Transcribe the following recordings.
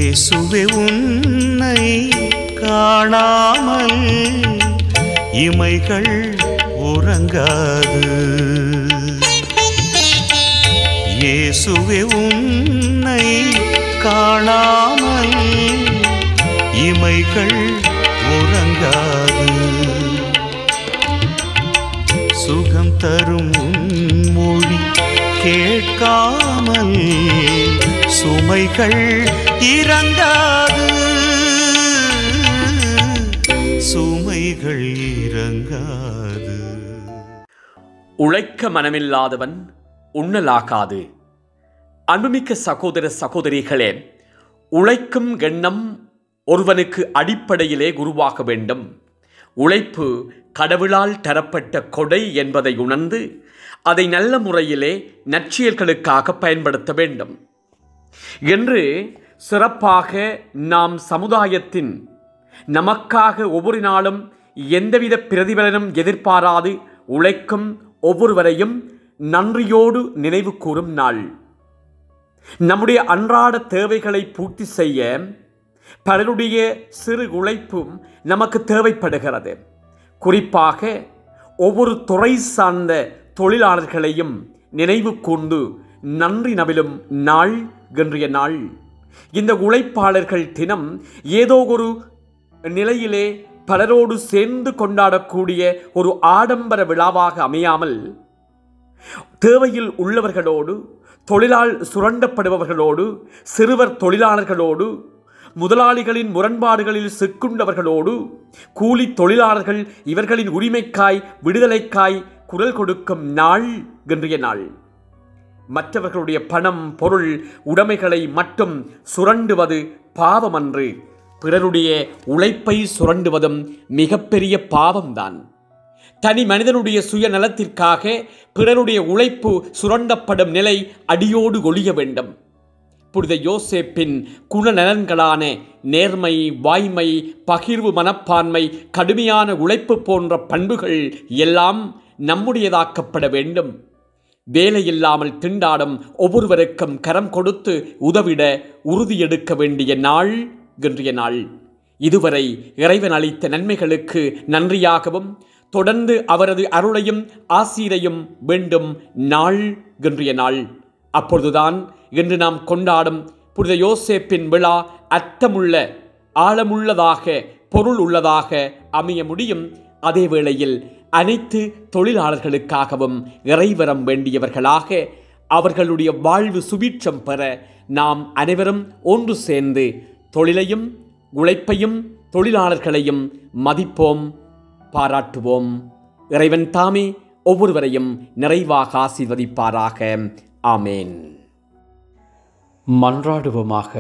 இயேசுவே உன்னை காணாமல் இமைகள் உறங்காது இயேசுவே உன்னை காணாமல் இமைகள் உறங்காது சுகம் தரும் உன் மொழி கேட்காமல் சுமைகள் இறங்காது சுமைகள் இறங்காது உழைக்க மனமில்லாதவன் உண்ணலாகாது அன்புமிக்க சகோதர சகோதரிகளே உழைக்கும் எண்ணம் ஒருவனுக்கு அடிப்படையிலே உருவாக வேண்டும் உழைப்பு கடவுளால் தரப்பட்ட கொடை என்பதை உணர்ந்து அதை நல்ல முறையிலே நற்செயல்களுக்காக பயன்படுத்த வேண்டும் என்று சிறப்பாக நாம் சமுதாயத்தின் நமக்காக ஒவ்வொரு நாளும் எந்தவித பிரதிபலனும் எதிர்பாராது உழைக்கும் ஒவ்வொருவரையும் நன்றியோடு நினைவு கூறும் நாள் நம்முடைய அன்றாட தேவைகளை பூர்த்தி செய்ய பலருடைய சிறு உழைப்பும் நமக்கு தேவைப்படுகிறது குறிப்பாக ஒவ்வொரு துறை சார்ந்த தொழிலாளர்களையும் நினைவு கொண்டு நன்றி நவிலும் நாள் இன்றைய நாள் இந்த உழைப்பாளர்கள் தினம் ஏதோ ஒரு நிலையிலே பலரோடு சேர்ந்து கொண்டாடக்கூடிய ஒரு ஆடம்பர விழாவாக அமையாமல் தேவையில் உள்ளவர்களோடு தொழிலால் சுரண்டப்படுபவர்களோடு சிறுவர் தொழிலாளர்களோடு முதலாளிகளின் முரண்பாடுகளில் சிக்குண்டவர்களோடு கூலி தொழிலாளர்கள் இவர்களின் உரிமைக்காய் விடுதலைக்காய் குரல் கொடுக்கும் நாள் இன்றைய நாள் மற்றவர்களுடைய பணம் பொருள் உடைமைகளை மட்டும் சுரண்டுவது பாவமன்று பிறருடைய உழைப்பை சுரண்டுவதும் மிகப்பெரிய பாவம்தான் தனி மனிதனுடைய சுயநலத்திற்காக பிறருடைய உழைப்பு சுரண்டப்படும் நிலை அடியோடு ஒழிய வேண்டும் புனித யோசேப்பின் குணநலன்களான நேர்மை வாய்மை பகிர்வு மனப்பான்மை கடுமையான உழைப்பு போன்ற பண்புகள் எல்லாம் நம்முடையதாக்கப்பட வேண்டும் வேலையில்லாமல் திண்டாடும் ஒவ்வொருவருக்கும் கரம் கொடுத்து உதவிட உறுதியெடுக்க வேண்டிய நாள் இன்றைய நாள் இதுவரை இறைவன் அளித்த நன்மைகளுக்கு நன்றியாகவும் தொடர்ந்து அவரது அருளையும் ஆசீரையும் வேண்டும் நாள் இன்றைய நாள் அப்பொழுதுதான் இன்று நாம் கொண்டாடும் புனித யோசேப்பின் விழா அர்த்தமுள்ள ஆழமுள்ளதாக பொருள் உள்ளதாக அமைய முடியும் அதே வேளையில் அனைத்து தொழிலாளர்களுக்காகவும் இறைவரம் வேண்டியவர்களாக அவர்களுடைய வாழ்வு சுபீட்சம் பெற நாம் அனைவரும் ஒன்று சேர்ந்து தொழிலையும் உழைப்பையும் தொழிலாளர்களையும் மதிப்போம் பாராட்டுவோம் இறைவன் தாமே ஒவ்வொருவரையும் நிறைவாக ஆசீர்வதிப்பாராக ஆமேன் மன்றாடுவோமாக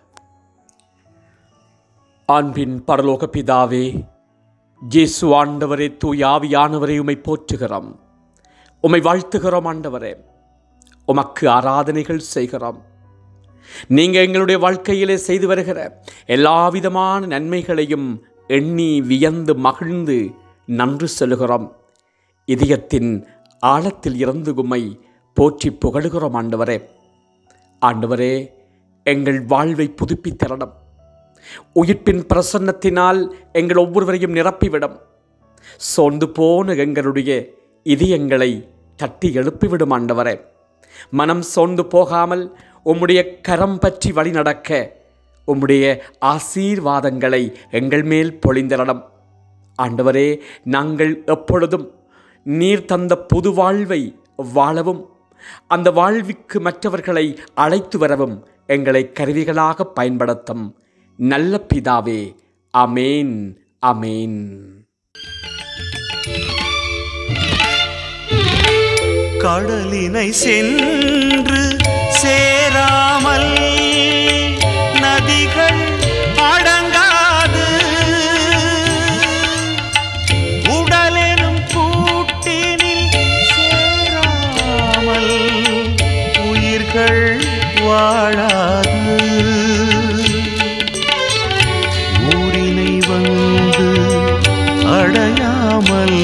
அன்பின் பரலோக பிதாவே ஜேசு ஆண்டவரே தூயாவியானவரை உமை போற்றுகிறோம் உமை வாழ்த்துகிறோம் ஆண்டவரே உமக்கு ஆராதனைகள் செய்கிறோம் நீங்க எங்களுடைய வாழ்க்கையிலே செய்து வருகிற எல்லா விதமான நன்மைகளையும் எண்ணி வியந்து மகிழ்ந்து நன்று செல்கிறோம் இதயத்தின் ஆழத்தில் இருந்து உம்மை போற்றி புகழுகிறோம் ஆண்டவரே ஆண்டவரே எங்கள் வாழ்வை புதுப்பித்திரணும் உயிர்ப்பின் பிரசன்னத்தினால் எங்கள் ஒவ்வொருவரையும் நிரப்பிவிடும் சோர்ந்து போன எங்களுடைய இதயங்களை தட்டி எழுப்பிவிடும் ஆண்டவரே மனம் சோர்ந்து போகாமல் உம்முடைய கரம் பற்றி வழி நடக்க உம்முடைய ஆசீர்வாதங்களை எங்கள் மேல் பொழிந்திரணும் ஆண்டவரே நாங்கள் எப்பொழுதும் நீர் தந்த புது வாழ்வை வாழவும் அந்த வாழ்விற்கு மற்றவர்களை அழைத்து வரவும் எங்களை கருவிகளாக பயன்படுத்தும் நல்ல பிதாவே அமேன் அமேன் கடலினை சென்று சேராமல் நதிகள் அடங்காது உடலெனும் கூட்டினில் சேராமல் உயிர்கள் வாழாது ஊரினை வந்து அடையாமல்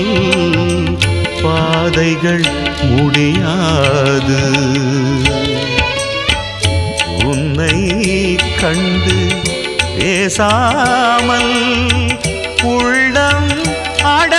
பாதைகள் முடியாது உன்னை கண்டு பேசாமல் உள்ளம் அட